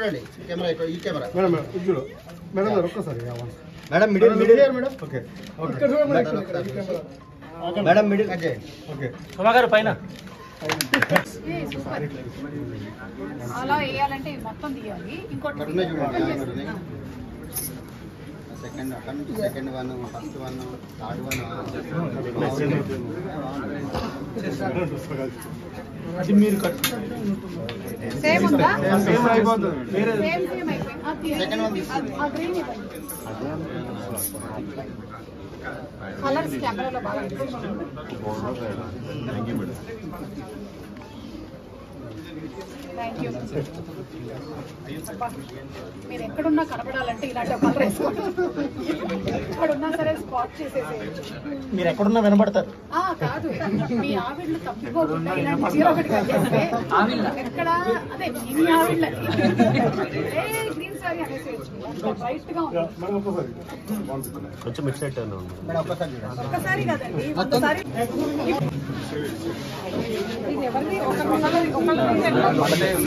చూడండి కెమెరా ఇక్కడ ఈ కెమెరా మేడం మేడం ఇది చూడు మేడం గారు ఒక్కసారి కావాలి madam middle middle madam okay okay madam middle cut చేయండి ఓకే ఉమాగారు పైన అలా వేయాలంటే ఇది మొత్తం తీయాలి ఇంకోటి ఇక్కడ ఉన్నాయి చూడండి, ఓపెన్ ఇక్కడ చేసి- ఉన్నాయి. సెకండ్ అక్కడ నుంచి second one first one third one అది మీరు కట్ సేమ్ ఉందా సేమ్ అయిపోతుంది వేరే సేమ్ సేమ్ అయిపోయింది అది తీయండి. Second one తీసుకోండి. అది- ఆ గ్రీన్ ఇవ్వండి కలర్స్ కెమెరాలో బాగా థ్యాంక్ యూ మీరు ఎక్కడున్నా కనపడాలంటే ఇలాంటి కలర్ వేసుకోండి ఎక్కడున్నా సరే స్పాట్ చేసేసేయచ్చు మీరు ఎక్కడున్నా వినబడతారు ఆ, కాదు మీ ఆవిడ్లు తప్పిపోకుండా ఇలాంటి చీర ఒకటి కట్టేస్తే ఎక్కడ అదే మీ ఆవిడ్ల ఏ గ్రీన్ సారీ అనేసేయచ్చు బ్రైట్ గా ఉంది మేడం ఒక్కసారి కొంచెం మిక్స్ అయితే మేడం ఒక్కసారి చూడండి ఒక్కసారి కదండి ఒక్కసారి ఇది ఎవరిది ఒకరి ఒకరి ఒకరి